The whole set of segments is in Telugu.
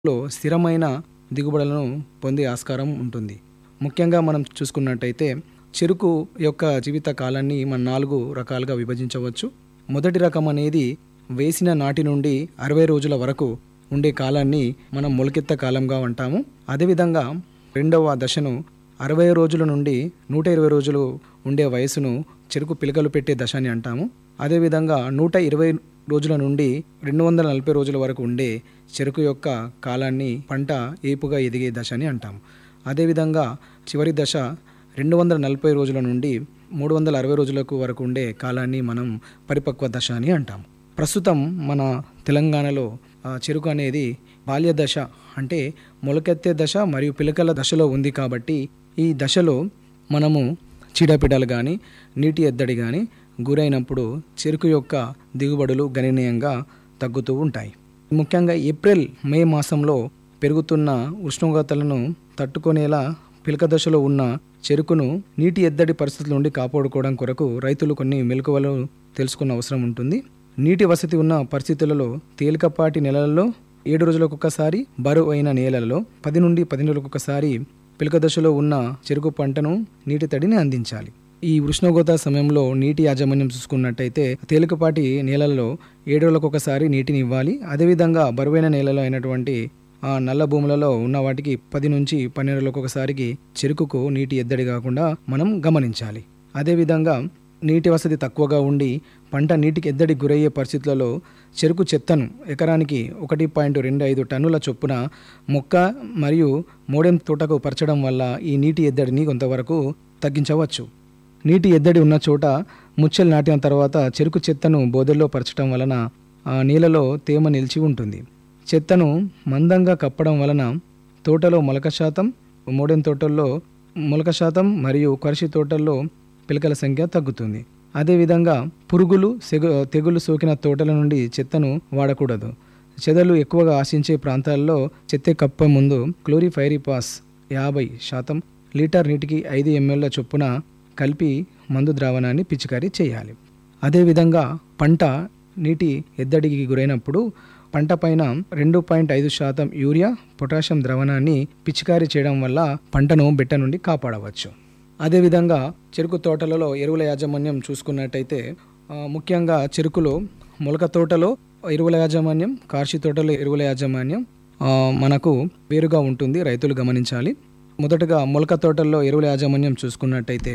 లో స్థిరమైన దిగుబడులను పొందే ఆస్కారం ఉంటుంది ముఖ్యంగా మనం చూసుకున్నట్టయితే చెరుకు యొక్క జీవిత కాలాన్ని మనం నాలుగు రకాలుగా విభజించవచ్చు మొదటి రకం అనేది వేసిన నాటి నుండి అరవై రోజుల వరకు ఉండే కాలాన్ని మనం మొలకెత్త కాలంగా అంటాము అదేవిధంగా రెండవ దశను అరవై రోజుల నుండి నూట ఇరవై రోజులు ఉండే వయసును చెరుకు పిలకలు పెట్టే దశ అని అంటాము అదేవిధంగా నూట ఇరవై రోజుల నుండి రెండు వందల నలభై రోజుల వరకు ఉండే చెరుకు యొక్క కాలాన్ని పంట ఏపుగా ఎదిగే దశ అని అంటాము అదేవిధంగా చివరి దశ రెండు వందల నలభై రోజుల నుండి మూడు వందల అరవై రోజులకు వరకు ఉండే కాలాన్ని మనం పరిపక్వ దశ అని అంటాము ప్రస్తుతం మన తెలంగాణలో ఆ, చెరుకు అనేది బాల్య దశ అంటే మొలకెత్తే దశ మరియు పిలకల దశలో ఉంది కాబట్టి ఈ దశలో మనము చీడపీడలు కానీ నీటి ఎద్దడి కానీ గురైనప్పుడు చెరుకు యొక్క దిగుబడులు గణనీయంగా తగ్గుతూ ఉంటాయి ముఖ్యంగా ఏప్రిల్ మే మాసంలో పెరుగుతున్న ఉష్ణోగ్రతలను తట్టుకునేలా పిలక దశలో ఉన్న చెరుకును నీటి ఎద్దడి పరిస్థితుల నుండి కాపాడుకోవడం కొరకు రైతులు కొన్ని మెలకువలు తెలుసుకున్న అవసరం ఉంటుంది నీటి వసతి ఉన్న పరిస్థితులలో తేలికపాటి నెలలలో ఏడు రోజులకు ఒకసారి బరువు అయిన నేలలలో పది నుండి పది రోజులకు ఒకసారి పిలక దశలో ఉన్న చెరుకు పంటను నీటి తడిని అందించాలి ఈ ఉష్ణోగ్రత సమయంలో నీటి యాజమాన్యం చూసుకున్నట్టయితే తేలికపాటి నేలల్లో ఏడు రోజులకు ఒకసారి నీటిని ఇవ్వాలి అదేవిధంగా బరువైన నేలలో అయినటువంటి ఆ నల్ల భూములలో ఉన్న వాటికి పది నుంచి పన్నెండు రోజులకు ఒకసారికి చెరుకుకు నీటి ఎద్దడి కాకుండా మనం గమనించాలి అదేవిధంగా నీటి వసతి తక్కువగా ఉండి పంట నీటికి ఎద్దడి గురయ్యే పరిస్థితులలో చెరుకు చెత్తను ఎకరానికి ఒకటి పాయింట్ రెండు ఐదు టన్నుల చొప్పున మొక్క మరియు మోడెం తోటకు పరచడం వల్ల ఈ నీటి ఎద్దడిని కొంతవరకు తగ్గించవచ్చు నీటి ఎద్దడి ఉన్న చోట ముచ్చెలు నాటిన తర్వాత చెరుకు చెత్తను బోదెల్లో పరచడం వలన ఆ నీళ్ళలో తేమ నిలిచి ఉంటుంది చెత్తను మందంగా కప్పడం వలన తోటలో మొలక శాతం మోడెం తోటల్లో మొలక శాతం మరియు కరిషి తోటల్లో పిలకల సంఖ్య తగ్గుతుంది అదేవిధంగా పురుగులు సెగు తెగులు సోకిన తోటల నుండి చెత్తను వాడకూడదు చెదలు ఎక్కువగా ఆశించే ప్రాంతాల్లో చెత్త కప్ప ముందు క్లోరిఫైరిపాస్ యాభై శాతం లీటర్ నీటికి ఐదు ఎంఎల్ల చొప్పున కలిపి మందు ద్రావణాన్ని పిచికారీ చేయాలి అదేవిధంగా పంట నీటి ఎద్దడికి గురైనప్పుడు పంట పైన రెండు పాయింట్ ఐదు శాతం యూరియా పొటాషియం ద్రవణాన్ని పిచికారీ చేయడం వల్ల పంటను బెట్ట నుండి కాపాడవచ్చు అదేవిధంగా చెరుకు తోటలలో ఎరువుల యాజమాన్యం చూసుకున్నట్టయితే ఆ, ముఖ్యంగా చెరుకులో మొలక తోటలో ఎరువుల యాజమాన్యం కార్షి తోటలో ఎరువుల యాజమాన్యం ఆ, మనకు వేరుగా ఉంటుంది రైతులు గమనించాలి మొదటగా మొలక తోటల్లో ఎరువుల యాజమాన్యం చూసుకున్నట్టయితే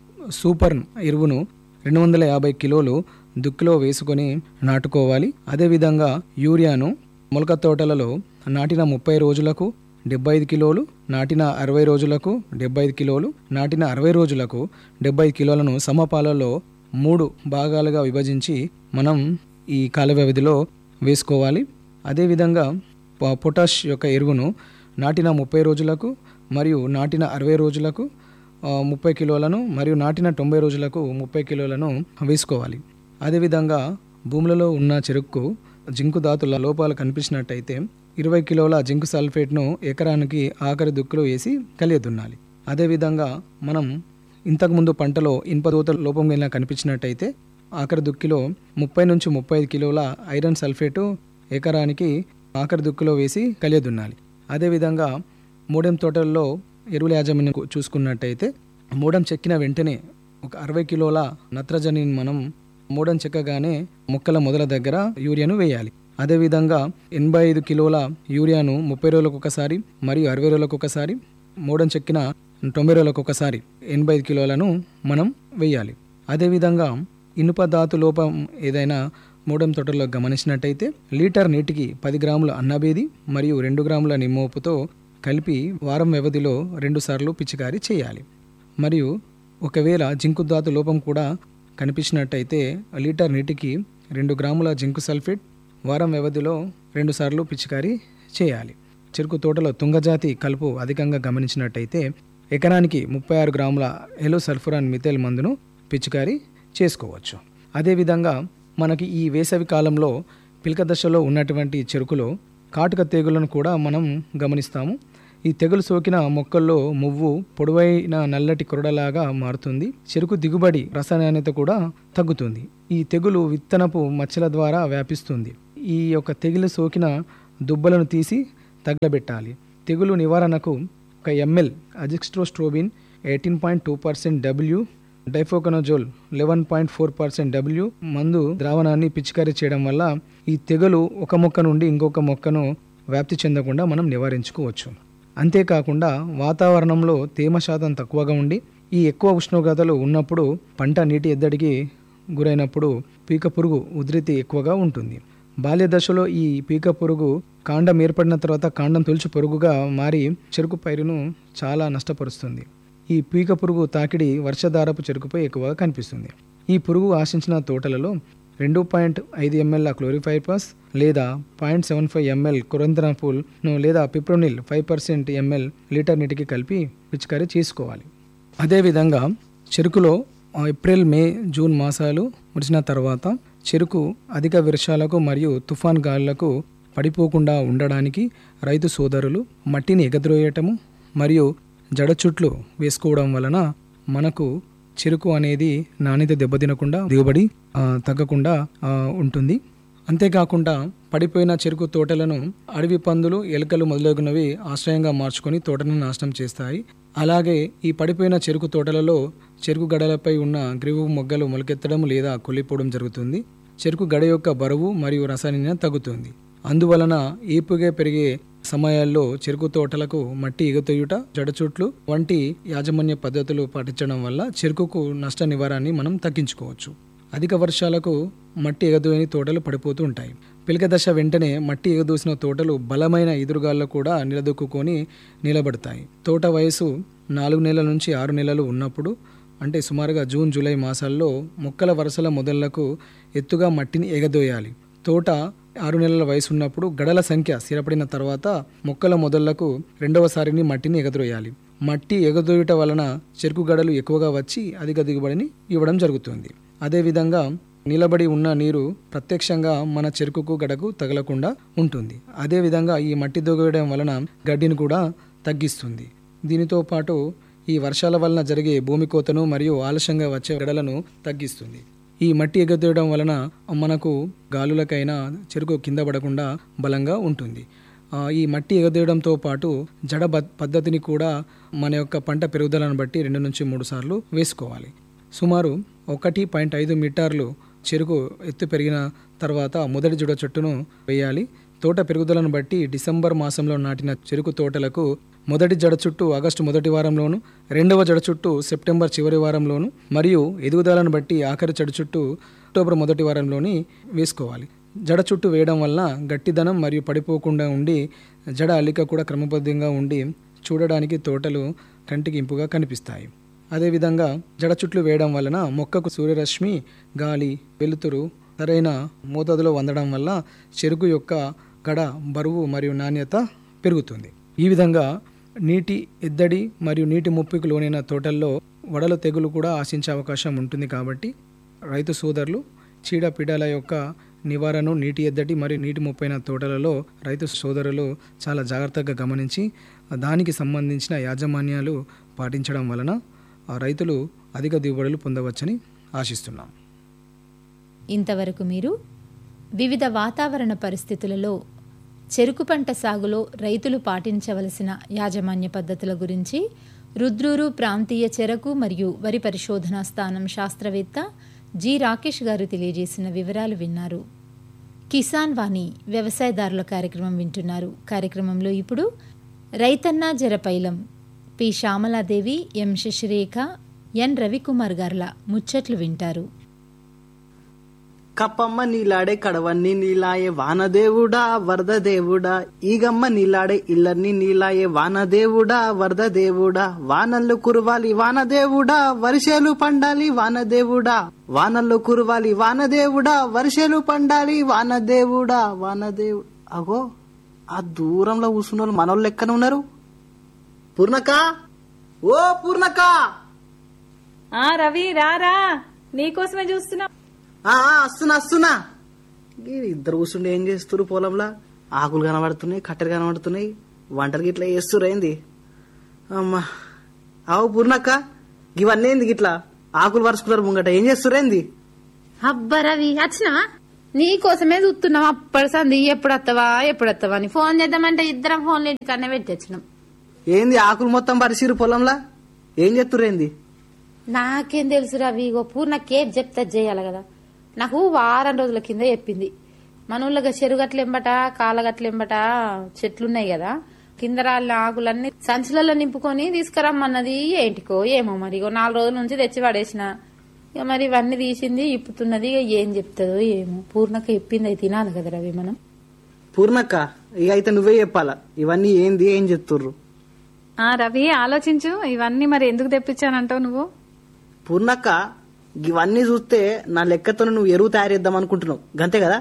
సూపర్ ఎరువును రెండు వందల యాభై కిలోలు దుక్కిలో వేసుకొని నాటుకోవాలి అదేవిధంగా యూరియాను మొలక తోటలలో నాటిన ముప్పై రోజులకు డెబ్బై ఐదు కిలోలు నాటిన అరవై రోజులకు డెబ్బై ఐదు కిలోలు నాటిన అరవై రోజులకు డెబ్బై ఐదు కిలోలను సమపాలలో మూడు భాగాలుగా విభజించి మనం ఈ కాల వ్యవధిలో వేసుకోవాలి అదేవిధంగా ప- పొటాష్ యొక్క ఎరువును నాటిన ముప్పై రోజులకు మరియు నాటిన అరవై రోజులకు ఆ, ముప్పై కిలోలను మరియు నాటిన తొంభై రోజులకు ముప్పై కిలోలను వేసుకోవాలి అదేవిధంగా భూములలో ఉన్న చెరుకు జింకు ధాతుల లోపాలు కనిపించినట్టయితే ఇరవై కిలోల జింకు సల్ఫేట్ను ఎకరానికి ఆఖరి దుక్కులో వేసి కలియదున్నాలి అదేవిధంగా మనం ఇంతకుముందు పంటలో ఇనుప దూత లోపం గిన కనిపించినట్టయితే ఆఖరి దుక్కిలో ముప్పై నుంచి ముప్పై ఐదు కిలోల ఐరన్ సల్ఫేటు ఎకరానికి ఆఖరి దుక్కులో వేసి కలియదున్నాలి అదేవిధంగా మూడెం తోటల్లో ఎరువుల యాజమాన్యం కు- చూసుకున్నట్టయితే మూడం చెక్కిన వెంటనే ఒక అరవై కిలోల నత్రజనిని మనం మూడం చెక్కగానే మొక్కల మొదల దగ్గర యూరియాను వేయాలి అదేవిధంగా ఎనభై ఐదు కిలోల యూరియాను ముప్పై రోజులకు ఒకసారి మరియు అరవై రోజులకు ఒకసారి మూడం చెక్కిన తొంభై రోజులకు ఒకసారి ఎనభై ఐదు కిలోలను మనం వేయాలి అదేవిధంగా ఇనుప ధాతు లోపం ఏదైనా మూడం తోటలో గమనించినట్టయితే లీటర్ నీటికి పది గ్రాముల అన్నబేది మరియు రెండు గ్రాముల నిమ్మోపుతో కలిపి వారం వ్యవధిలో రెండుసార్లు పిచికారీ చేయాలి మరియు ఒకవేళ జింకు ధాతు లోపం కూడా కనిపించినట్టయితే లీటర్ నీటికి రెండు గ్రాముల జింకు సల్ఫేట్ వారం వ్యవధిలో రెండుసార్లు పిచికారీ చేయాలి చెరుకు తోటలో తుంగజాతి కలుపు అధికంగా గమనించినట్టయితే ఎకరానికి ముప్పై ఆరు గ్రాముల ఎలో సల్ఫురాన్ మిథైల్ మందును పిచికారీ చేసుకోవచ్చు అదేవిధంగా మనకి ఈ వేసవి కాలంలో పిలక దశలో ఉన్నటువంటి చెరుకులో కాటుక తెగులను కూడా మనం గమనిస్తాము ఈ తెగులు సోకిన మొక్కల్లో మువ్వు పొడవైన నల్లటి కొరడలాగా మారుతుంది చెరుకు దిగుబడి రసాయనాన్యత కూడా తగ్గుతుంది ఈ తెగులు విత్తనపు మచ్చల ద్వారా వ్యాపిస్తుంది ఈ యొక్క తెగులు సోకిన దుబ్బలను తీసి తగలబెట్టాలి తెగులు నివారణకు ఒక ML azoxystrobin eighteen point two percent W difenoconazole eleven point four percent W మందు ద్రావణాన్ని పిచికారీ చేయడం వల్ల ఈ తెగులు ఒక మొక్క నుండి ఇంకొక మొక్కను వ్యాప్తి చెందకుండా మనం నివారించుకోవచ్చు అంతేకాకుండా వాతావరణంలో తేమ శాతం తక్కువగా ఉండి ఈ ఎక్కువ ఉష్ణోగ్రతలు ఉన్నప్పుడు పంట నీటి ఎద్దడికి గురైనప్పుడు పీక పురుగు ఉధృతి ఎక్కువగా ఉంటుంది బాల్య దశలో ఈ పీక పురుగు కాండం ఏర్పడిన తర్వాత కాండం తొలిచి పురుగుగా మారి చెరుకు పైరును చాలా నష్టపరుస్తుంది ఈ పీక పురుగు తాకిడి వర్షధారపు చెరుకుపై ఎక్కువగా కనిపిస్తుంది ఈ పురుగు ఆశించిన తోటలలో రెండు పాయింట్ ఐదు ఎంఎల్ క్లోరిఫైపస్ లేదా పాయింట్ సెవెన్ ఫైవ్ ఎంఎల్ కొరంతనపూల్ను లేదా fipronil five percent ML litre నీటికి కలిపి పిచికారీ చేసుకోవాలి అదేవిధంగా చెరుకులో ఆ, ఏప్రిల్ మే జూన్ మాసాలు ముడిచిన తర్వాత చెరుకు అధిక వర్షాలకు మరియు తుఫాన్ గాలులకు పడిపోకుండా ఉండడానికి రైతు సోదరులు మట్టిని ఎగద్రోయటము మరియు జడ చుట్లు వేసుకోవడం వలన మనకు చెరుకు అనేది నాణ్యత దెబ్బతినకుండా దిగుబడి ఆ, తగ్గకుండా ఆ, ఉంటుంది అంతేకాకుండా పడిపోయిన చెరుకు తోటలను అడవి పందులు ఎలుకలు మొదలగునవి ఆశ్రయంగా మార్చుకొని తోటను నాశనం చేస్తాయి అలాగే ఈ పడిపోయిన చెరుకు తోటలలో చెరుకు గడలపై ఉన్న గ్రీవు మొగ్గలు మొలకెత్తడం లేదా కుళ్ళిపోవడం జరుగుతుంది చెరుకు గడ యొక్క బరువు మరియు రసాయన తగ్గుతుంది అందువలన ఏపుగా పెరిగే సమయాల్లో చెరుకు తోటలకు మట్టి ఎగతొయ్యుట జడచుట్లు వంటి యాజమాన్య పద్ధతులు పాటించడం వల్ల చెరుకుకు నష్ట నివారణని మనం తగ్గించుకోవచ్చు అధిక వర్షాలకు మట్టి ఎగదోయని తోటలు పడిపోతూ ఉంటాయి పిలక దశ వెంటనే మట్టి ఎగదూసిన తోటలు బలమైన ఎదురుగాల్లో కూడా నిలదొక్కుకొని నిలబడతాయి తోట వయసు నాలుగు నెలల నుంచి ఆరు నెలలు ఉన్నప్పుడు అంటే సుమారుగా జూన్ జూలై మాసాల్లో మొక్కల వరుసల మొదళ్లకు ఎత్తుగా మట్టిని ఎగదోయాలి తోట ఆరు నెలల వయసు ఉన్నప్పుడు గడల సంఖ్య స్థిరపడిన తర్వాత మొక్కల మొదళ్లకు రెండవసారిని మట్టిని ఎగదోయాలి మట్టి ఎగదోయుట వలన చెరుకు గడలు ఎక్కువగా వచ్చి అధిక దిగుబడిని ఇవ్వడం జరుగుతుంది అదేవిధంగా నిలబడి ఉన్న నీరు ప్రత్యక్షంగా మన చెరుకుకు గడకు తగలకుండా ఉంటుంది అదేవిధంగా ఈ మట్టి దొగయడం వలన గడ్డిని కూడా తగ్గిస్తుంది దీనితో పాటు ఈ వర్షాల వలన జరిగే భూమి కోతను మరియు ఆలస్యంగా వచ్చే గడలను తగ్గిస్తుంది ఈ మట్టి ఎగదోయడం వలన మనకు గాలులకైనా చెరుకు కింద పడకుండా బలంగా ఉంటుంది ఆ, ఈ మట్టి ఎగదోయడంతో పాటు జడ బ- పద్ధతిని కూడా మన యొక్క పంట పెరుగుదలను బట్టి రెండు నుంచి మూడు సార్లు వేసుకోవాలి సుమారు ఒకటి పాయింట్ ఐదు మీటర్లు చెరుకు ఎత్తు పెరిగిన తర్వాత మొదటి జుడ చెట్టును వేయాలి తోట పెరుగుదలను బట్టి డిసెంబర్ మాసంలో నాటిన చెరుకు తోటలకు మొదటి జడ చుట్టూ ఆగస్టు మొదటి వారంలోను రెండవ జడ చుట్టూ సెప్టెంబర్ చివరి వారంలోను మరియు ఎదుగుదలను బట్టి ఆఖరి జడ చుట్టూ అక్టోబర్ మొదటి వారంలోని వేసుకోవాలి జడ చుట్టూ వేయడం వలన గట్టిదనం మరియు పడిపోకుండా ఉండి జడ అల్లిక కూడా క్రమబద్ధంగా ఉండి చూడడానికి తోటలు కంటికి ఇంపుగా కనిపిస్తాయి అదేవిధంగా జడ చుట్లు వేయడం వలన మొక్కకు సూర్యరశ్మి గాలి వెలుతురు సరైన మోతాదులో వందడం వల్ల చెరుకు యొక్క గడ బరువు మరియు నాణ్యత పెరుగుతుంది ఈ విధంగా నీటి ఎద్దడి మరియు నీటి ముప్పుకు లోనైన తోటల్లో వడల తెగులు కూడా ఆశించే అవకాశం ఉంటుంది కాబట్టి రైతు సోదరులు చీడపీడల యొక్క నివారణ నీటి ఎద్దడి మరియు నీటి ముప్పైన తోటలలో రైతు సోదరులు చాలా జాగ్రత్తగా గమనించి దానికి సంబంధించిన యాజమాన్యాలు పాటించడం వలన ఆ రైతులు అధిక దిగుబడులు పొందవచ్చని ఆశిస్తున్నాం ఇంతవరకు మీరు వివిధ వాతావరణ పరిస్థితులలో చెరుకు పంట సాగులో రైతులు పాటించవలసిన యాజమాన్య పద్ధతుల గురించి రుద్రూరు ప్రాంతీయ చెరకు మరియు వరి పరిశోధనా స్థానం శాస్త్రవేత్త జి రాకేష్ గారు తెలియజేసిన వివరాలు విన్నారు కిసాన్ వాణి వ్యవసాయదారుల కార్యక్రమం వింటున్నారు కార్యక్రమంలో ఇప్పుడు రైతన్న జరపైలం P Shyamaladevi M Sasirekha N Ravikumar గార్ల ముచ్చట్లు వింటారు కప్పమ్మ నీలాడే కడవన్ని నీలాయే వానదేవుడా వరద దేవుడా ఈగమ్మ నీలాడే ఇల్లన్ని నీలాయే వానదేవుడా వరద దేవుడా వానల్లు కురవాలి వానదేవుడా వర్షాలు పండాలి వానదేవుడా వానల్లు కురవాలి వానదేవుడా వర్షాలు పండాలి వానదేవుడా వానదేవు అగో ఆ దూరంలో కూర్చున్న వాళ్ళు మనోళ్ళు లెక్కన ఉన్నారు పూర్ణక ఓ పూర్ణక ఆ రవి రారా నీకోసమే చూస్తున్నా ఆ ఆ, వస్తున్నా వస్తున్నా ఈ ఇద్దరు కూర్చుండి ఏం చేస్తున్నారు పొలంలో ఆకులు కనబడుతున్నాయి కట్టెలు కనబడుతున్నాయి వంటలు గిట్లా చేస్తురు ఏంది అమ్మా ఆవు పూర్ణక్క ఇవన్నీ ఏంది గిట్లా ఆకులు పరుచుకున్నారు ముంగట ఏం చేస్తురు ఏంది అబ్బా రవి వచ్చినావా నీ కోసమే చూస్తున్నాం అప్పటి సంది ఎప్పుడు వస్తావా ఎప్పుడు వస్తావా అని ఫోన్ చేద్దామంటే ఇద్దరం ఫోన్లు ఇంటికన్నా పెట్టొచ్చినాం ఏంది ఆకులు మొత్తం పరిసిరు పొలంలా ఏం చెత్తురేంది నాకేం తెలుసు రవి ఇగో పూర్ణ కేప్ చెప్తే చేయాలి కదా నాకు వారం రోజుల కింద చెప్పింది మన ఊళ్ళో చెరుగట్లెంబట కాలగట్లెంబట చెట్లున్నాయి కదా కింద రాలిన ఆకులన్నీ సంచులలో నింపుకొని తీసుకురమ్మన్నది ఏంటికో ఏమో మరి ఇగో నాలుగు రోజుల నుంచి తెచ్చి పడేసిన ఇక మరి ఇవన్నీ తీసింది ఇప్పుతున్నది ఇక ఏం చెప్తుందో ఏమో పూర్ణక చెప్పింది అయితే తినాలి కదా రవి మనం పూర్ణక్క ఇక అయితే నువ్వే చెప్పాలా ఇవన్నీ ఏంది ఏం చెప్తుర్రు ఆ రవి ఆలోచించు ఇవన్నీ మరి ఎందుకు తెప్పించానంటావు నువ్వు పూర్ణక్క ఇవన్నీ చూస్తే నా లెక్కతో నువ్వు ఎరువు తయారు చేద్దాం అనుకుంటున్నావు గంతే కదా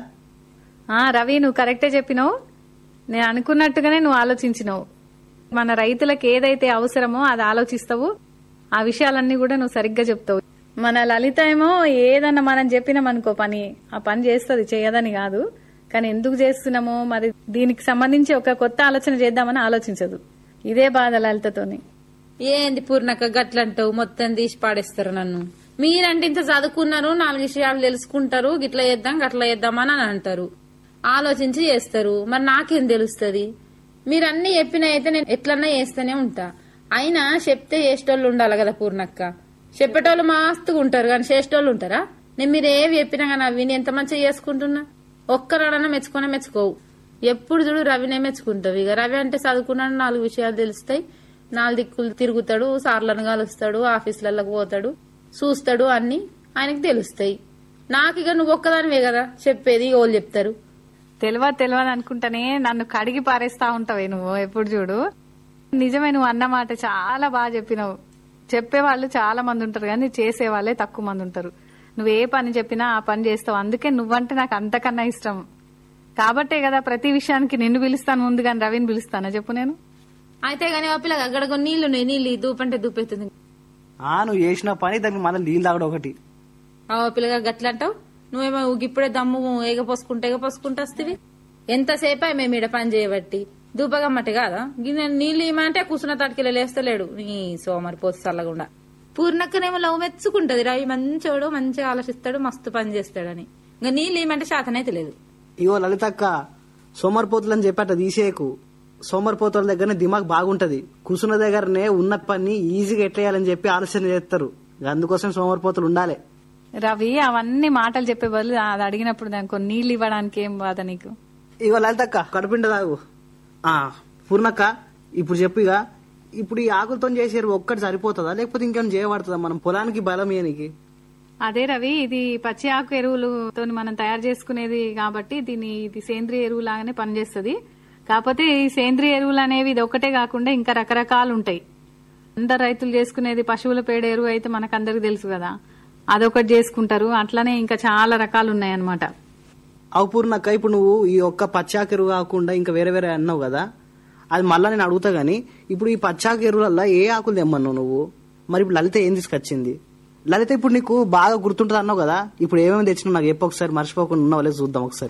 ఆ రవి నువ్వు కరెక్టే చెప్పినావు నేను అనుకున్నట్టుగానే నువ్వు ఆలోచించినావు మన రైతులకు ఏదైతే అవసరమో అది ఆలోచిస్తావు ఆ విషయాలన్నీ కూడా నువ్వు సరిగ్గా చెప్తావు మన లలిత ఏమో ఏదన్నా మనం చెప్పినామనుకో పని ఆ పని చేస్తుంది చేయదని కాదు కానీ ఎందుకు చేస్తున్నామో మరి దీనికి సంబంధించి ఒక కొత్త ఆలోచన చేద్దామని ఆలోచించదు ఇదే బాధ లలితతోని ఏంది పూర్ణక గట్లంటావు మొత్తం తీసి పాడేస్తారు నన్ను మీరంటే ఇంత చదువుకున్నారు నాలుగు విషయాలు తెలుసుకుంటారు గిట్లా చేద్దాం గట్లా చేద్దాం అని అంటారు ఆలోచించి చేస్తారు మరి నాకేం తెలుస్తుంది మీరన్నీ చెప్పిన అయితే నేను ఎట్లన్నా చేస్తూనే ఉంటా అయినా చెప్తే చేసేటోళ్ళు ఉండాలి కదా పూర్ణక్క చెప్పేటోళ్ళు మస్తుగా ఉంటారు కానీ చేసేటోళ్ళు ఉంటారా నేను మీరు ఏవి చెప్పినా కానీ అవి నేను ఎంత మంచిగా చేసుకుంటున్నా ఒక్కరాడన్నా మెచ్చుకునే మెచ్చుకోవు ఎప్పుడు చూడు రవినే మెచ్చుకుంటావు ఇక రవి అంటే చదువుకున్నాడు నాలుగు విషయాలు తెలుస్తాయి నాలుగు దిక్కులు తిరుగుతాడు సార్లను కలుస్తాడు ఆఫీసులకు పోతాడు చూస్తాడు అన్ని ఆయనకి తెలుస్తాయి నాకు ఇక నువ్వు ఒక్కదానివే కదా చెప్పేది వాళ్ళు చెప్తారు తెలియదు తెలియదు అనుకుంటానే నన్ను కడిగి పారేస్తా ఉంటావే నువ్వు ఎప్పుడు చూడు నిజమే నువ్వు అన్నమాట చాలా బాగా చెప్పినావు చెప్పే వాళ్ళు చాలా మంది ఉంటారు కానీ చేసే వాళ్ళే తక్కువ మంది ఉంటారు నువ్వు ఏ పని చెప్పినా ఆ పని చేస్తావు అందుకే నువ్వంటే నాకు అంతకన్నా ఇష్టం కాబట్టే కదా ప్రతి విషయానికి నిన్ను పిలుస్తాను ముందు కానీ రవిని పిలుస్తానా చెప్పు నేను అయితే గానీ ఆ పిల్లగా అక్కడ కొన్ని నీళ్లు ఉన్నాయి నీళ్ళు ఈ దూపంటే దూపెత్తుంది ఆ నువ్వు చేసిన పని దానికి మళ్ళీ నీళ్ళు తాగడం ఒకటి ఆ పిల్లగా గట్ల అంటావు నువ్వేమో ఇప్పుడే దమ్ము ఎగపోసుకుంటే ఎగపోసుకుంటా వస్తుంది ఎంతసేపు మేము ఈడ పని చేయబట్టి దూపగమ్మటి కాదా గిన్నె నీళ్ళు ఇమ్మంటే కూర్చున్న తడికిలో లేస్తలేడు నీ సోమరి పోసి చల్లకుండా పూర్ణక్కనేమో లవ్ మెచ్చుకుంటది రవి మంచోడు మంచిగా ఆలోచిస్తాడు మస్తు పని చేస్తాడని ఇంకా నీళ్ళు ఇమ్మంటే శాతనైతే లేదు ఇగో లలితక్క సోమరిపోతులని చెప్పాట తీసేయకు సోమరిపోతుల దగ్గరనే దిమాగ్ బాగుంటది కూర్చున్న దగ్గరనే ఉన్న పని ఈజీగా ఎట్లేయాలని చెప్పి ఆలోచన చేస్తారు అందుకోసం సోమరిపోతులు ఉండాలి రవి అవన్నీ మాటలు చెప్పే బదులు అది అడిగినప్పుడు దానికి కొన్ని నీళ్ళు ఇవ్వడానికి ఏం బాధ నీకు ఇగో లలితక్క కడుపిండ తాగు ఆ పూర్ణక్క ఇప్పుడు చెప్పు ఇక ఇప్పుడు ఈ ఆకులతో చేసేరు ఒక్కటి సరిపోతుందా లేకపోతే ఇంకేమైనా చేయబడుతుందా మనం పొలానికి బలం ఇయనికి అదే రవి ఇది పచ్చి ఆకు ఎరువులతో మనం తయారు చేసుకునేది కాబట్టి దీని ఇది సేంద్రియ ఎరువు లాగానే పనిచేస్తుంది కాకపోతే ఈ సేంద్రియ ఎరువులు అనేవి ఇది ఒకటే కాకుండా ఇంకా రకరకాలు ఉంటాయి అందరు రైతులు చేసుకునేది పశువుల పేడ ఎరువు అయితే మనకు అందరికి తెలుసు కదా అదొకటి చేసుకుంటారు అట్లనే ఇంకా చాలా రకాలు ఉన్నాయి అన్నమాట అవు పూర్ణక్క ఇప్పుడు నువ్వు ఈ ఒక్క పచ్చాకు ఎరువు కాకుండా ఇంకా వేరే వేరే అన్నావు కదా అది మళ్ళీ నేను అడుగుతా గానీ ఇప్పుడు ఈ పచ్చాకు ఎరువులల్లో ఏ ఆకులు తెమ్మన్నావు నువ్వు మరి ఇప్పుడు లలిత ఏం తీసుకొచ్చింది లలిత ఇప్పుడు నీకు బాగా గుర్తుంటుంది అన్నావు కదా ఇప్పుడు ఏమేమి తెచ్చినావు నాకు చెప్పు ఒకసారి మర్చిపోకుండా ఉన్నావు లేదు చూద్దాం ఒకసారి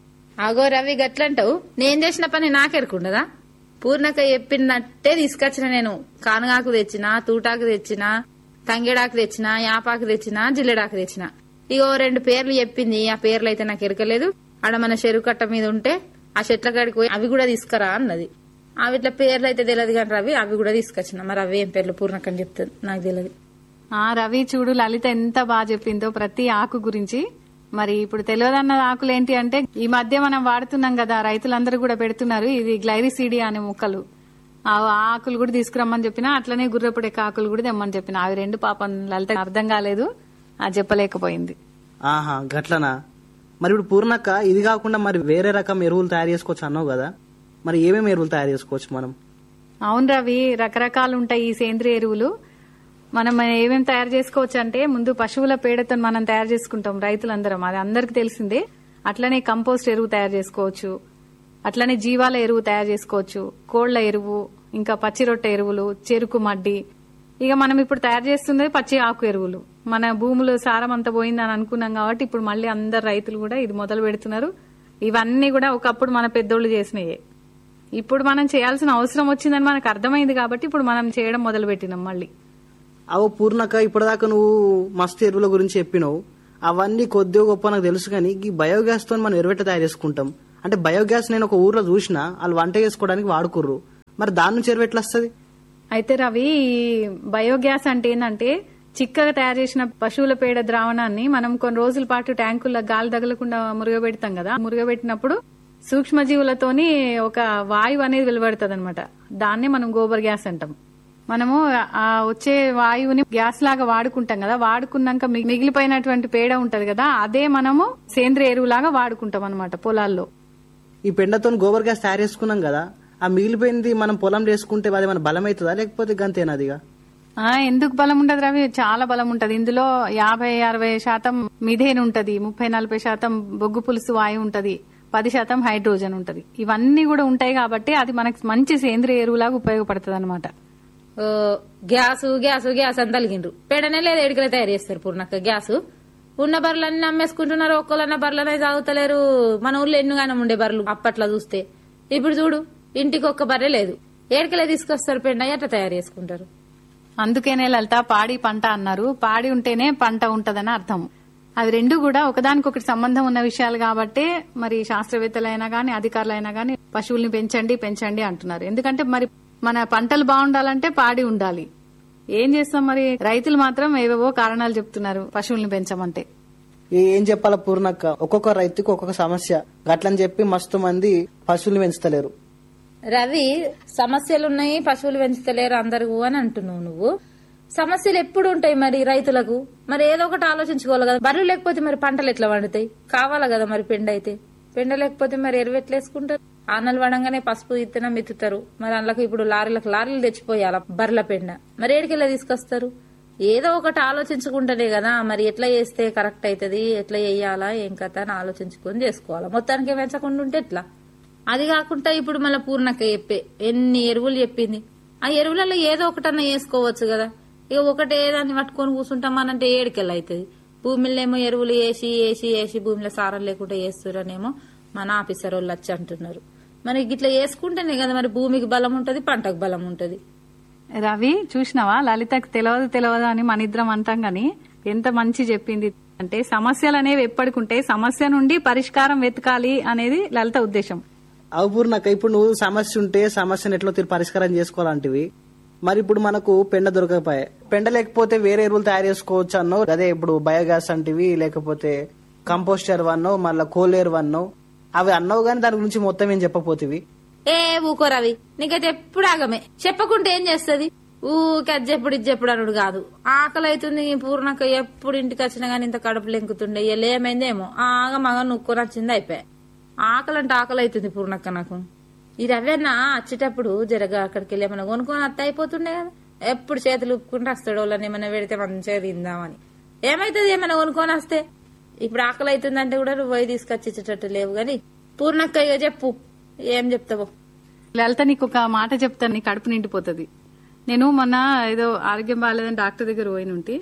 అగో రవి గట్లంటావు నేను చేసిన పని నాకెరకుండదా పూర్ణక చెప్పినట్టే తీసుకొచ్చిన నేను కానగాకు తెచ్చిన తూటాకు తెచ్చిన తంగేడాకు తెచ్చిన యాపాకు తెచ్చిన జిల్లెడాకు తెచ్చిన ఇగో రెండు పేర్లు చెప్పింది ఆ పేర్లు అయితే నాకు ఎరకలేదు ఆడ మన చెరువు కట్ట మీద ఉంటే ఆ చెట్ల కాడికి పోయి అవి కూడా తీసుకురా అన్నది అవి ఇట్లా పేర్లు అయితే తెలియదు కానీ రవి అవి కూడా తీసుకొచ్చిన మరి అవి ఏం పేర్లు పూర్ణకని చెప్తుంది నాకు తెలియదు ఆ రవి చూడు లలిత ఎంత బాగా చెప్పిందో ప్రతి ఆకు గురించి మరి ఇప్పుడు తెలియదన్న ఆకులు ఏంటి అంటే ఈ మధ్య మనం వాడుతున్నాం కదా రైతులందరూ కూడా పెడుతున్నారు ఇది గ్లైరిసీడియా అనే మొక్కలు ఆ ఆకులు కూడా తీసుకురమ్మని చెప్పిన అట్లనే గుర్రపుడే ఆకులు కూడా తెమ్మని చెప్పిన అవి రెండు పాపం లలిత అర్థం కాలేదు అది చెప్పలేకపోయింది ఆహా గట్లనా మరి ఇప్పుడు పూర్ణక్క ఇది కాకుండా మరి వేరే రకం ఎరువులు తయారు చేసుకోవచ్చు అన్నావు కదా మరి ఏమేమి ఎరువులు తయారు చేసుకోవచ్చు మనం అవును రవి రకరకాలు ఉంటాయి ఈ సేంద్రియ ఎరువులు మనం ఏమేమి తయారు చేసుకోవచ్చు అంటే ముందు పశువుల పేడతో మనం తయారు చేసుకుంటాం రైతులందరం అది అందరికి తెలిసిందే అట్లనే కంపోస్ట్ ఎరువు తయారు చేసుకోవచ్చు అట్లనే జీవాల ఎరువు తయారు చేసుకోవచ్చు కోళ్ల ఎరువు ఇంకా పచ్చి రొట్టె ఎరువులు చెరుకు మడ్డి ఇక మనం ఇప్పుడు తయారు చేస్తుంది పచ్చి ఆకు ఎరువులు మన భూములు సారం అంతా పోయిందని అనుకున్నాం కాబట్టి ఇప్పుడు మళ్ళీ అందరు రైతులు కూడా ఇది మొదలు పెడుతున్నారు ఇవన్నీ కూడా ఒకప్పుడు మన పెద్దోళ్ళు చేసినయే ఇప్పుడు మనం చేయాల్సిన అవసరం వచ్చిందని మనకు అర్థమైంది కాబట్టి ఇప్పుడు మనం చేయడం మొదలు పెట్టినాం మళ్ళీ అవో పూర్ణక్క ఇప్పటిదాకా నువ్వు మస్తు ఎరువుల గురించి చెప్పినావు అవన్నీ కొద్దిగా గొప్ప నాకు తెలుసు కానీ ఈ బయోగ్యాస్ తో మనం ఎరువెట్ట తయారు చేసుకుంటాం అంటే బయోగ్యాస్ నేను ఒక ఊర్లో చూసిన వాళ్ళు వంట చేసుకోవడానికి వాడుకుర్రు మరి దాని నుంచి ఎరువు ఎట్లా వస్తుంది అయితే రవి ఈ బయోగ్యాస్ అంటే ఏంటంటే చిక్కగా తయారు చేసిన పశువుల పేడ ద్రావణాన్ని మనం కొన్ని రోజుల పాటు ట్యాంకుల్లో గాలి తగలకుండా మురుగబెడతాం కదా మురుగబెట్టినప్పుడు సూక్ష్మజీవులతోని ఒక వాయువు అనేది వెలువడుతుంది అనమాట దాన్నే మనం గోబర్ గ్యాస్ అంటాం మనము ఆ వచ్చే వాయువుని గ్యాస్ లాగా వాడుకుంటాం కదా వాడుకున్నాక మి- మిగిలిపోయినటువంటి పేడ ఉంటది కదా అదే మనము సేంద్రియ ఎరువులాగా వాడుకుంటాం అనమాట పొలాల్లో ఈ పెండతో గోబర్ గ్యాస్ తయారు చేసుకున్నాం కదా ఆ మిగిలిపోయింది మనం పొలం చేసుకుంటే అది మన బలం అవుతుందా లేకపోతే గంతేనా అదిగా ఆ ఎందుకు బలం ఉంటది రవి చాలా బలం ఉంటది ఇందులో యాభై అరవై శాతం మిథేన్ ఉంటది ముప్పై నలభై శాతం బొగ్గు పులుసు వాయువు ఉంటది పది శాతం హైడ్రోజన్ ఉంటది ఇవన్నీ కూడా ఉంటాయి కాబట్టి అది మనకి మంచి సేంద్రియ ఎరువులాగా ఉపయోగపడుతుంది అనమాట ఓ, గ్యాసు గ్యాసు గ్యాస్ అని తలిగిండ్రు పేడనే లేదు ఎడికలే తయారు చేస్తారు పూర్ణక్క గ్యాసు ఉన్న బర్రెలన్నీ అమ్మేసుకుంటున్నారు ఒక్కలన్న బర్రెలనే తాగుతలేరు మన ఊళ్ళో ఎన్నుగానే ఉండే బర్రెలు అప్పట్లో చూస్తే ఇప్పుడు చూడు ఇంటికి ఒక్క బర్రె లేదు ఏడికలే తీసుకొస్తారు పెండ ఎట్లా తయారు చేసుకుంటారు అందుకేనే లలిత పాడి పంట అన్నారు పాడి ఉంటేనే పంట ఉంటదని అర్థం అవి రెండు కూడా ఒకదానికొకటి సంబంధం ఉన్న విషయాలు కాబట్టి మరి శాస్త్రవేత్తలైనా గాని అధికారులైనా గాని పశువుల్ని పెంచండి పెంచండి అంటున్నారు ఎందుకంటే మరి మన పంటలు బాగుండాలంటే పాడి ఉండాలి ఏం చేస్తాం మరి రైతులు మాత్రం ఏవేవో కారణాలు చెప్తున్నారు పశువుల్ని పెంచమంటే ఈ ఏం చెప్పాలా పూర్ణక్క ఒక్కొక్క రైతుకు ఒక్కొక్క సమస్య గట్లని చెప్పి మస్తు మంది పశువులు పెంచుతలేరు రవి సమస్యలు ఉన్నాయి పశువులు పెంచుతలేరు అందరు అని అంటున్నావు నువ్వు సమస్యలు ఎప్పుడు ఉంటాయి మరి రైతులకు మరి ఏదో ఒకటి ఆలోచించుకోవాలి కదా బర్రెలు లేకపోతే మరి పంటలు ఎట్లా పండుతాయి కావాలా కదా మరి పెండ అయితే పెండ లేకపోతే మరి ఎరువు ఎట్లా వేసుకుంటారు ఆనలు పడంగానే పసుపు ఇత్తనం ఎత్తుతారు మరి అందులోకి ఇప్పుడు లారీలకు లారీలు తెచ్చిపోయాల బర్రెల పెండ మరి ఏడికెళ్ళి తీసుకొస్తారు ఏదో ఒకటి ఆలోచించుకుంటేనే కదా మరి ఎట్లా చేస్తే కరెక్ట్ అవుతుంది ఎట్లా చేయాలా ఏం కథ అని ఆలోచించుకొని చేసుకోవాలా మొత్తానికి పెంచకుండా ఉంటే ఎట్లా అది కాకుండా ఇప్పుడు మళ్ళీ పూర్ణక్క చెప్పే ఎన్ని ఎరువులు చెప్పింది ఆ ఎరువులలో ఏదో ఒకటన్నా వేసుకోవచ్చు కదా ఇక ఒకటే దాన్ని పట్టుకొని కూర్చుంటామనంటే ఏడికెళ్ళి అవుతుంది భూమిలో ఏమో ఎరువులు వేసి వేసి వేసి భూమిలో సారం లేకుండా వేస్తురనేమో మన ఆఫీసర్ వాళ్ళు వచ్చి అంటున్నారు మరి ఇట్లా వేసుకుంటేనే కదా మరి భూమికి బలం ఉంటది పంటకు బలం ఉంటది రవి చూసినావా లలితకు తెలియదు తెలియదు అని మన ఇద్దరం అంటాం గాని ఎంత మంచి చెప్పింది అంటే సమస్యలు అనేవి ఎప్పటికుంటే సమస్య నుండి పరిష్కారం వెతకాలి అనేది లలిత ఉద్దేశం అవు పూర్ణక్క ఇప్పుడు నువ్వు సమస్య ఉంటే సమస్యను ఎట్లా తీరు పరిష్కారం చేసుకోవాలంటివి మరి ఇప్పుడు మనకు పెండ దొరకకపోయాయి పెండ లేకపోతే వేరే ఎరువులు తయారు చేసుకోవచ్చు అన్నో అదే ఇప్పుడు బయోగ్యాస్ అంటివి లేకపోతే కంపోస్ట్ ఎరువు అన్నో మళ్ళీ కోల్ ఎరువు అన్నో అవి అన్నావు కానీ దాని గురించి మొత్తం ఏం చెప్పపోతివి ఏ ఊకో రవి నీకైతే ఎప్పుడు ఆగమే చెప్పకుంటే ఏం చేస్తది ఊకే అది చెప్పుడు ఇది చెప్పుడు అనుడు కాదు ఆకలి అవుతుంది పూర్ణక ఎప్పుడు ఇంటికి వచ్చినా గానీ ఇంత కడుపు లెంకుతుండే ఇలా ఏమైందేమో ఆగ మగ నుక్కొని వచ్చింది అయిపోయా ఆకలి అంటే ఆకలి అవుతుంది పూర్ణక్క నాకు ఈ రవ్వన్న వచ్చేటప్పుడు జరగా అక్కడికి వెళ్ళి ఏమైనా కొనుక్కొని అత్త అయిపోతుండే కదా ఎప్పుడు చేతులు ఉప్పుకుంటే వస్తాడు వాళ్ళని ఏమైనా పెడితే మంచిగా తిందామని ఏమైతుంది ఏమైనా కొనుక్కొని వస్తే ఇప్పుడు ఆకలి అవుతుందంటే కూడా నువ్వు పోయి తీసుకొచ్చి ఇచ్చేటట్టు లేవు గాని పూర్ణక్క ఇక చెప్పు ఏం చెప్తావు లలిత నీకు ఒక మాట చెప్తాను నీ కడుపు నిండిపోతుంది నేను మొన్న ఏదో ఆరోగ్యం బాగాలేదని డాక్టర్ దగ్గర పోయినుంటి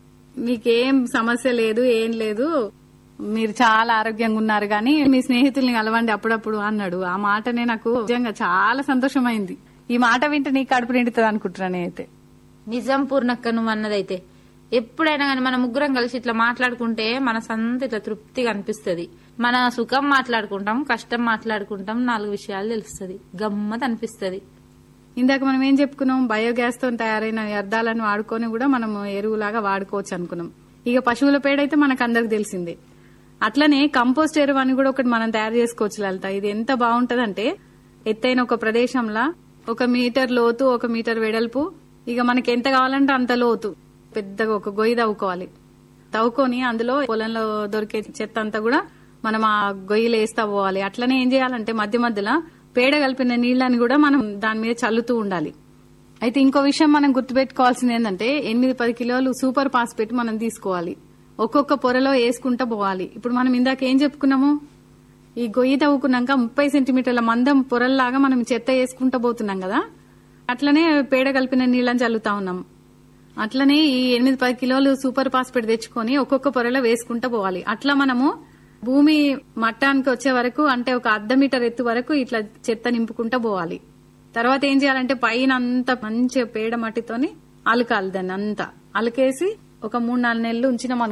మీకేం సమస్య లేదు ఏం లేదు మీరు చాలా ఆరోగ్యంగా ఉన్నారు కానీ మీ స్నేహితుల్ని కలవండి అప్పుడప్పుడు అన్నాడు ఆ మాటనే నాకు నిజంగా చాలా సంతోషమైంది ఈ మాట వింటే నీ కడుపు నిండుతుంది అనుకుంటున్నాను నేనైతే నిజం పూర్ణక్క నువ్వు అన్నదైతే ఎప్పుడైనా కానీ మన ముగ్గురం కలిసి ఇట్లా మాట్లాడుకుంటే మన సంత ఇట్లా తృప్తిగా అనిపిస్తది మన సుఖం మాట్లాడుకుంటాం కష్టం మాట్లాడుకుంటాం నాలుగు విషయాలు తెలుస్తుంది గమ్మత్ అనిపిస్తది ఇందాక మనం ఏం చెప్పుకున్నాం బయోగ్యాస్ తో తయారైన వ్యర్థాలను వాడుకొని కూడా మనం ఎరువులాగా వాడుకోవచ్చు అనుకున్నాం ఇక పశువుల పేడ అయితే మనకు అందరికి తెలిసిందే అట్లనే కంపోస్ట్ ఎరువు అని కూడా ఒకటి మనం తయారు చేసుకోవచ్చు లలిత ఇది ఎంత బాగుంటదంటే ఎత్తైన ఒక ప్రదేశంలో ఒక మీటర్ లోతు ఒక మీటర్ వెడల్పు ఇక మనకి ఎంత కావాలంటే అంత లోతు పెద్దగా ఒక గొయ్యి తవ్వుకోవాలి తవ్వుకొని అందులో పొలంలో దొరికే చెత్త అంతా కూడా మనం ఆ గొయ్యిలో వేస్తా పోవాలి అట్లనే ఏం చేయాలంటే మధ్య మధ్యలో పేడ కలిపిన నీళ్ళని కూడా మనం దాని మీద చల్లుతూ ఉండాలి అయితే ఇంకో విషయం మనం గుర్తుపెట్టుకోవాల్సింది ఏంటంటే ఎనిమిది పది కిలోలు సూపర్ ఫాస్ఫేట్ మనం తీసుకోవాలి ఒక్కొక్క పొరలో వేసుకుంటూ పోవాలి ఇప్పుడు మనం ఇందాక ఏం చెప్పుకున్నాము ఈ గొయ్యి తవ్వుకున్నాక ముప్పై సెంటీమీటర్ల మందం పొరల్లాగా మనం చెత్త వేసుకుంటూ పోతున్నాం కదా అట్లనే పేడ కలిపిన నీళ్ళని చల్లుతా ఉన్నాం అట్లనే ఈ ఎనిమిది పది కిలోలు సూపర్ ఫాస్ఫేట్ తెచ్చుకొని ఒక్కొక్క పొరలో వేసుకుంటూ పోవాలి అట్లా మనము భూమి మట్టానికి వచ్చే వరకు అంటే ఒక అర్ధ మీటర్ ఎత్తు వరకు ఇట్లా చెత్త నింపుకుంటూ పోవాలి తర్వాత ఏం చేయాలంటే పైన అంతా మంచిగా పేడ మట్టితోని అలకాలి దాన్ని అంతా అలకేసి ఒక మూడు నాలుగు నెలలు ఉంచినాం అనుకో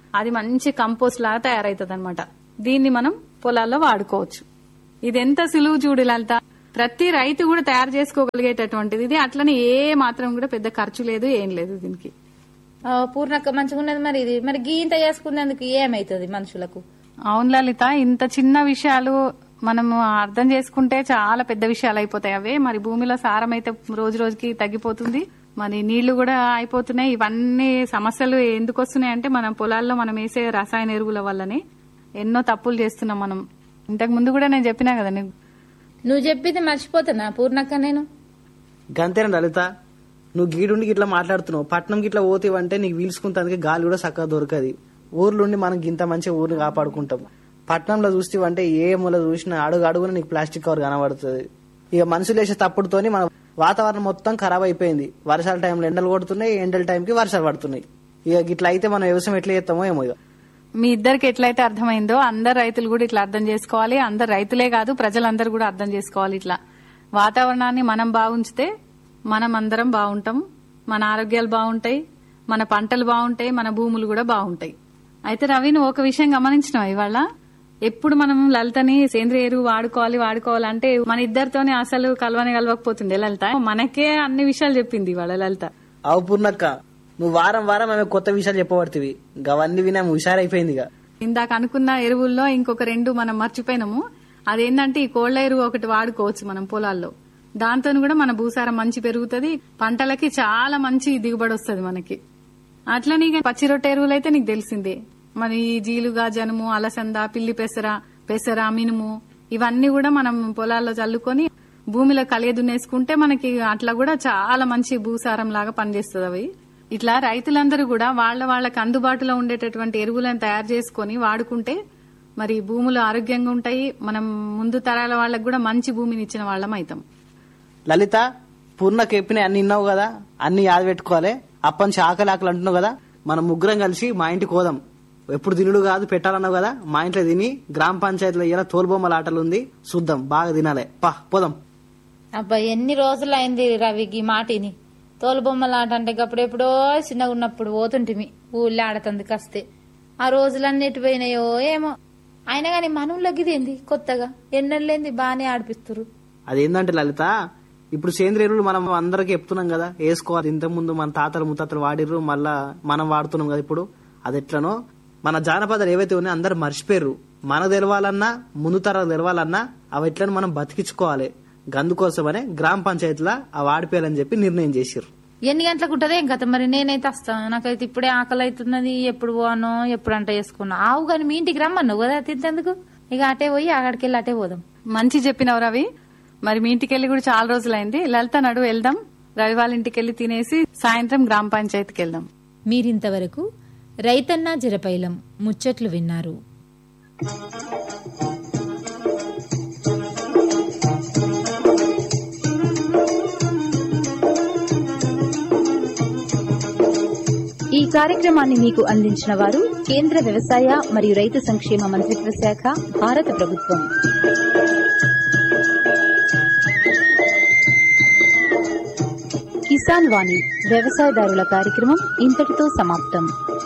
అది మంచి కంపోస్ట్ లాగా తయారైతుంది అనమాట దీన్ని మనం పొలాల్లో వాడుకోవచ్చు ఇది ఎంత సులువు చూడు లలిత ప్రతి రైతు కూడా తయారు చేసుకోగలిగేటటువంటిది ఇది అట్లనే ఏ మాత్రం కూడా పెద్ద ఖర్చు లేదు ఏం లేదు దీనికి ఆ, పూర్ణక్క మంచిగా ఉన్నది మరి ఇది మరి గీంత చేసుకునేందుకు ఏమైతుంది మనుషులకు అవును లలిత ఇంత చిన్న విషయాలు మనము అర్థం చేసుకుంటే చాలా పెద్ద విషయాలు అయిపోతాయి అవే మరి భూమిలో సారం అయితే రోజు రోజుకి తగ్గిపోతుంది మరి నీళ్లు కూడా అయిపోతున్నాయి ఇవన్నీ సమస్యలు ఎందుకు వస్తున్నాయి అంటే మన పొలాల్లో మనం వేసే రసాయన ఎరువుల వల్లనే ఎన్నో తప్పులు చేస్తున్నాం మనం ఇంతకు ముందు కూడా నేను చెప్పినా కదా నీకు నువ్వు చెప్పింది మర్చిపోతున్నా పూర్ణక్క నేను గంతేనా లలిత నువ్వు గీడుండి ఇట్లా మాట్లాడుతున్నావు పట్నం గిట్లా పోతేవంటే నీకు వీల్చుకుంటానికి గాలి కూడా చక్కగా దొరకది ఊర్లుండి మనం ఇంత మంచి ఊరిని కాపాడుకుంటాం పట్నంలో చూస్తేవంటే ఏ మూల చూసినా అడుగు అడుగున నీకు ప్లాస్టిక్ కవర్ కనబడుతుంది ఇక మనుషులు వేసే తప్పుడుతోని మన వాతావరణం మొత్తం ఖరాబ్ అయిపోయింది వర్షాల టైంలో ఎండలు కొడుతున్నాయి ఎండల టైంకి వర్షాలు పడుతున్నాయి ఇక ఇట్లా అయితే మనం వ్యవసాయం ఎట్లా చేస్తామో ఏమో ఇక మీ ఇద్దరికి ఎట్లయితే అర్థమైందో అందరు రైతులు కూడా ఇట్లా అర్థం చేసుకోవాలి అందరు రైతులే కాదు ప్రజలందరూ కూడా అర్థం చేసుకోవాలి ఇట్లా వాతావరణాన్ని మనం బాగుంచితే మనం అందరం బాగుంటాం మన ఆరోగ్యాలు బాగుంటాయి మన పంటలు బాగుంటాయి మన భూములు కూడా బాగుంటాయి అయితే రవి నువ్వు ఒక విషయం గమనించినావు ఇవాళ ఎప్పుడు మనం లలితని సేంద్రియ ఎరువు వాడుకోవాలి వాడుకోవాలంటే మన ఇద్దరితోనే అసలు కలవని కలవకపోతుండే లలిత మనకే అన్ని విషయాలు చెప్పింది ఇవాళ లలిత అవు పూర్ణక్క నువ్వు వారం వారం ఆమె కొత్త విషయాలు చెప్పబడుతుంది అవన్నీ విని ఆమె హుషారైపోయింది ఇక ఇందాక అనుకున్న ఎరువుల్లో ఇంకొక రెండు మనం మర్చిపోయినాము అదేంటంటే ఈ కోళ్ల ఎరువు ఒకటి వాడుకోవచ్చు మనం పొలాల్లో దాంతో కూడా మన భూసారం మంచి పెరుగుతుంది పంటలకి చాలా మంచి దిగుబడి వస్తుంది మనకి అట్లనే ఇక పచ్చి రొట్టె ఎరువులు అయితే నీకు తెలిసిందే మన ఈ జీలుగా జనుము అలసంద పిల్లి పెసర పెసర మినుము ఇవన్నీ కూడా మనం పొలాల్లో చల్లుకొని భూమిలో కలియ దున్నేసుకుంటే మనకి అట్లా కూడా చాలా మంచి భూసారం లాగా పనిచేస్తుంది అవి ఇట్లా రైతులందరూ కూడా వాళ్ళ వాళ్ళకి అందుబాటులో ఉండేటటువంటి ఎరువులను తయారు చేసుకొని వాడుకుంటే మరి భూములు ఆరోగ్యంగా ఉంటాయి మనం ముందు తరాల వాళ్ళకి కూడా మంచి భూమిని ఇచ్చిన వాళ్ళం అవుతాం లలిత పూర్ణకి చెప్పిన అన్ని విన్నావు కదా అన్ని యాద పెట్టుకోవాలి అప్పని ఆకలి ఆకలి అంటున్నావు కదా మనం ముగ్గురం కలిసి మా ఇంటికి పోదాం ఎప్పుడు తినుడు కాదు పెట్టాలన్నావు కదా మా ఇంట్లో తిని గ్రామ పంచాయతీలో ఇలా తోలుబొమ్మల ఆటలు ఉంది చూద్దాం బాగా తినాలి పా పోదాం అబ్బా ఎన్ని రోజులు అయింది రవికి మాటిని తోలుబొమ్మలాట అంటే అప్పుడెప్పుడో చిన్నగా ఉన్నప్పుడు పోతుంటిమి ఊళ్ళో ఆడతంది కస్తే ఆ రోజులన్నీ ఎటు పోయినాయో ఏమో అయినా గాని మనవులకి ఇదేంది కొత్తగా ఎన్నెళ్ళేంది బాగానే ఆడిపిస్తురు అదేంటంటే లలిత ఇప్పుడు సేంద్రియ ఎరువులు మనం అందరికి చెప్తున్నాం కదా వేసుకోవాలి ఇంతకు ముందు మన తాతలు ముత్తాతలు వాడిర్రు మళ్ళా మనం వాడుతున్నాం కదా ఇప్పుడు అది ఎట్లనో మన జానపదాలు ఏవైతే ఉన్నాయో అందరు మర్చిపోయారు మనకు తెలవాలన్నా ముందు తరాలు తెలవాలన్నా అవి ఎట్లని మనం బతికించుకోవాలి గందుకోసమనే గ్రామ పంచాయతీలో ఆ వాడిపోయాలని చెప్పి నిర్ణయం చేసిర్రు ఎన్ని గంటలకు ఉంటదే ఇంకా మరి నేనైతే వస్తాను నాకైతే ఇప్పుడే ఆకలి అవుతున్నది ఎప్పుడు పోను ఎప్పుడు అంట వేసుకున్నా ఆవు కానీ మీ ఇంటికి రమ్మన్నావు కదా తింటేందుకు ఇక అటే పోయి అక్కడికి వెళ్ళి అటే పోదాం మంచి చెప్పినవు రవి మరి మీ ఇంటికి వెళ్ళి కూడా చాలా రోజులైంది లలిత నడు వెళ్దాం రవి వాళ్ళ ఇంటికి వెళ్ళి తినేసి సాయంత్రం గ్రామ పంచాయతీకి వెళ్దాం మీరింతవరకు రైతన్న జరపైలం ముచ్చట్లు విన్నారు ఈ కార్యక్రమాన్ని మీకు అందించిన వారు కేంద్ర వ్యవసాయ మరియు రైతు సంక్షేమ మంత్రిత్వ శాఖ భారత ప్రభుత్వం కిసాన్ వాణి వ్యవసాయదారుల కార్యక్రమం ఇంతటితో సమాప్తం